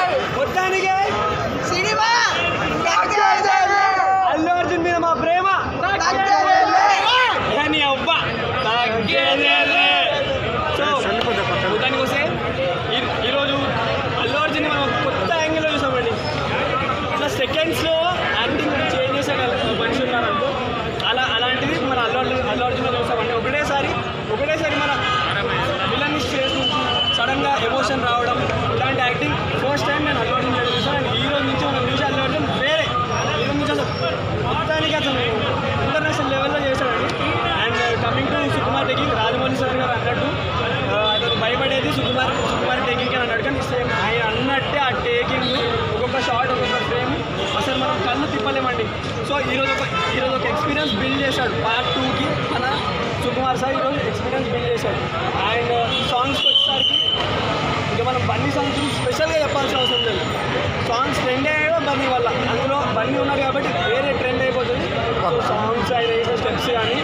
మొత్తానికి సినిమా అల్లు అర్జున్ మీద మా ప్రేమ కానీ అవ్వ తగ్గేదేలే. సో మొత్తానికి వస్తే ఈ- ఈరోజు అల్లు అర్జున్ మనం ఒక కొత్త యాంగిల్లో చూసామండి ఇట్లా సెకండ్స్లో యాక్టింగ్ చేంజ్ చేసే మనిషి ఉన్నారనుకో అలా అలాంటిది మన అల్లు అర్జున్ అల్లు అర్జున్లో చూసామండి ఒకటేసారి ఒకటేసారి మన విలన్ స్టేజ్ నుంచి సడన్గా ఎమోషన్ రావడం ఇలాంటి యాక్టింగ్ ఫస్ట్ టైం నేను అల్లు అర్జున్ చేయడం చూసాను అండ్ ఈ రోజు నుంచి మనం చూసి అల్లు అర్జున్ వేరే ఈ రోజు నుంచి అసలు మొత్తానికి అసలు ఇంటర్నేషనల్ లెవెల్లో చేశాడండి and coming to Sukumar taking Rajamouli sir గారు అన్నట్టు ఆ, అతను భయపడేది సుకుమార్ సుకుమార్ టేకింగ్ అని అన్నాడు కానీ సేమ్ ఆయన అన్నట్టే ఆ టేకింగ్ ఒక్కొక్క షాట్ ఒక్కొక్క ఫ్రేమ్ అసలు మనం కళ్ళు తిప్పలేమండి సో ఈరోజు ఒక ఈరోజు ఒక ఎక్స్పీరియన్స్ బిల్డ్ చేశాడు పార్ట్ టూకి మన సుకుమార్ సార్ ఈరోజు ఎక్స్పీరియన్స్ బిల్డ్ చేశాడు అండ్ సాంగ్స్కి వచ్చేసరికి ఇక మనం బన్నీ సాంగ్స్ స్పెషల్గా చెప్పాల్సిన అవసరం లేదు సాంగ్స్ ట్రెండ్ అయ్యేవో బన్నీ వల్ల అందులో బన్నీ ఉన్నాడు కాబట్టి వేరే ట్రెండ్ అయిపోతుంది సాంగ్స్ ఆయన వేసే స్టెప్స్ కానీ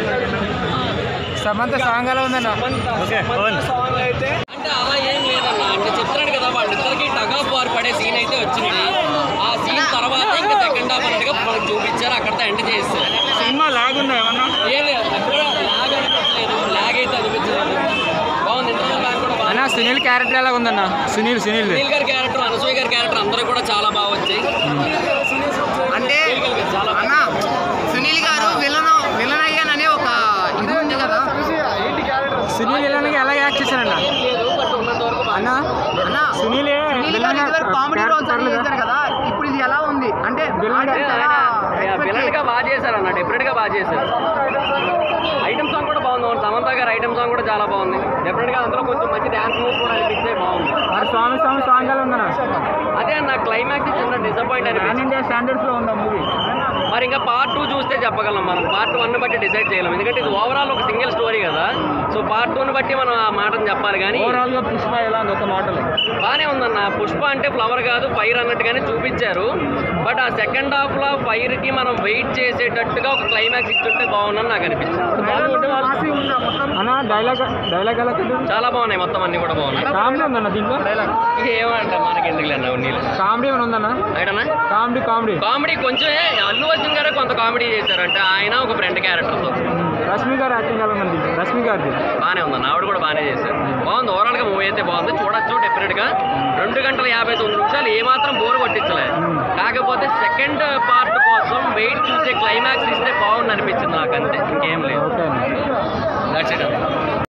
సమంత సాంగ్ ఎలా ఉందన్న సమంత సమంత సాంగ్ అయితే అంటే అలా ఏం లేదన్న అంటే చెప్తున్నాడు కదా వాళ్ళిద్దరికి టగ్ ఆఫ్ వార్ పడే సీన్ అయితే వచ్చింది ఆ సీన్ తర్వాత ఇంకా సెకండ్ హాఫ్ అన్నట్టుగా మనకు చూపించారు అక్కడితో ఎండ్ చేస్తారు సినిమా లాగుందా ఏమన్నా ఏం లేదు అక్కడ లాగ్ అనిపించలేదు లాగ్ అయితే అనిపించలేదు బాగుంది ఇంటర్నల్ లాగ్ కూడా అన్న బాగుంది సునీల్ క్యారెక్టర్ ఎలా ఉందన్న సునీల్ సునీల్ సునీల్ గారి క్యారెక్టర్ అనసూయ గారి క్యారెక్టర్ అందరూ కూడా చాలా బాగా వచ్చాయి అంటే సునీల్ గారు చాలా అన్న సునీల్ గారు విలన్ విలన్ అయ్యానని ఒక ఇది ఉంది కదా సునీల్ విలన్గా ఎలా యాక్ట్ చేశారన్న ఏం లేదు బట్ ఉన్నంత వరకు బాగా అన్న అన్న సునీల్ సునీల్ గారు ఇదివరకు కామెడీ రోల్స్ అన్ని చేశారు కదా ఇప్పుడు ఇది ఎలా ఉంది అంటే audience ఎలా expect విలన్ గా బాగా చేశారు అన్న డెఫినెట్ గా బాగా చేశారు ఐటమ్ సాంగ్ కూడా బాగుంది అవును. సమంత గారి ఐటమ్ సాంగ్ కూడా చాలా బాగుంది డెఫినెట్ గా అందులో కొంచెం మంచి డాన్స్ మూవ్ కూడా అనిపించే బాగుంది మరి స్వామి స్వామి సాంగ్ ఎలా ఉందన్న అదే నా క్లైమాక్స్ చిన్న డిసప్పాయింట్ పాన్ అనిపించింది ఇండియా స్టాండర్డ్స్ లో ఉందా మూవీ మరి ఇంకా పార్ట్ టూ చూస్తే చెప్పగలం మనం పార్ట్ వన్ బట్టి డిసైడ్ చేయలేం ఎందుకంటే ఇది ఓవరాల్ ఒక సింగిల్ స్టోరీ కదా సో పార్ట్ టూని బట్టి మనం ఆ మాటను చెప్పాలి కానీ ఓవరాల్ గా పుష్ప ఎలా ఉంది ఒక మాటలో బాగానే ఉందన్న పుష్ప అంటే ఫ్లవర్ కాదు ఫైర్ అన్నట్టుగానే చూపించారు బట్ ఆ సెకండ్ హాఫ్ లో ఫైర్ కి మనం వెయిట్ చేసేటట్టుగా ఒక క్లైమాక్స్ ఇచ్చుంటే బాగుందని నాకు అనిపించింది అన్న డైలాగ్ డైలాగ్ ఎలా చాలా బాగున్నాయి మొత్తం అన్ని కూడా బాగున్నాయి కామెడీ ఉందన్న దీంట్లో ఏమంట మనకి ఎందుకు అన్న నీళ్ళు కామెడీ ఏమైనా ఉందన్న అయినా కామెడీ కామెడీ కామెడీ కొంచెమే అల్లు అర్జున్ గారే కొంత కామెడీ చేశారు అంటే ఆయన ఒక ఫ్రెండ్ క్యారెక్టర్తో రష్మి గారు యాక్టింగ్ ఎలా ఉందండి రష్మి గారిది బాగానే ఉందన్న ఆవిడ కూడా బాగానే చేశారు బాగుంది ఓవరాల్ గా మూవీ అయితే బాగుంది చూడొచ్చు డెఫినెట్ గా రెండు గంటల యాభై తొమ్మిది నిమిషాలు ఏమాత్రం బోర్ కొట్టించలే కాకపోతే సెకండ్ పార్ట్ కోసం వెయిట్ చూసే క్లైమాక్స్ ఇస్తే బాగుంది అనిపించింది నాకు అంతే ఇంకేం లేదు ఓకే అన్న దట్స్ ఇట్